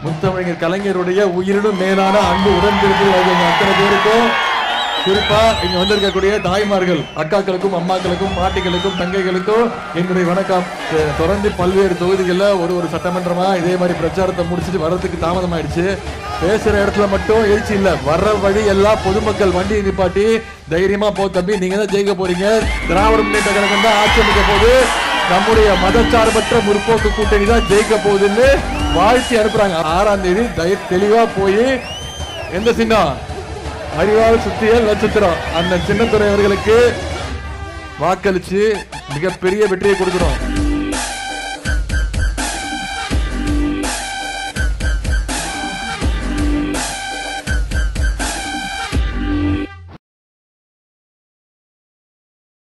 முத்தமிழர் கலைஞருடைய உயிரினும் மேலான அன்பு உடன்பிறப்பு அத்தனை பேருக்கும் குறிப்பா இங்க வந்திருக்கக்கூடிய தாய்மார்கள் அக்காக்களுக்கும் அம்மாக்களுக்கும் பாட்டிகளுக்கும் தங்கைகளுக்கும் என்னுடைய வணக்கம் தொ- தொடர்ந்து பல்வேறு தொகுதிகளில் ஒரு ஒரு சட்டமன்றமா இதே மாதிரி பிரச்சாரத்தை முடிச்சுட்டு வர்றதுக்கு தாமதமாயிடுச்சு பேசுற இடத்துல மட்டும் எழுச்சி இல்ல வர்ற வழி எல்லாம் பொதுமக்கள் வண்டியை நிப்பாட்டி தைரியமா போ தம்பி நீங்க தான் ஜெயிக்க போறீங்க திராவிட முன்னேற்ற கழகம் தான் ஆட்சி அமைக்க போகுது நம்முடைய மதச்சார்பற்ற முற்போக்கு கூட்டணி தான் ஜெயிக்க போகுதுன்னு வாழ்த்தி அனுப்புறாங்க ஆறாம் தேதி தை- தெளிவா போய் எந்த சின்னம் அறிவால் சுத்திய நட்சத்திரம் அந்த சின்னத்துறை அவர்களுக்கு வாக்களிச்சு மிகப்பெரிய வெற்றியை கொடுக்கிறோம்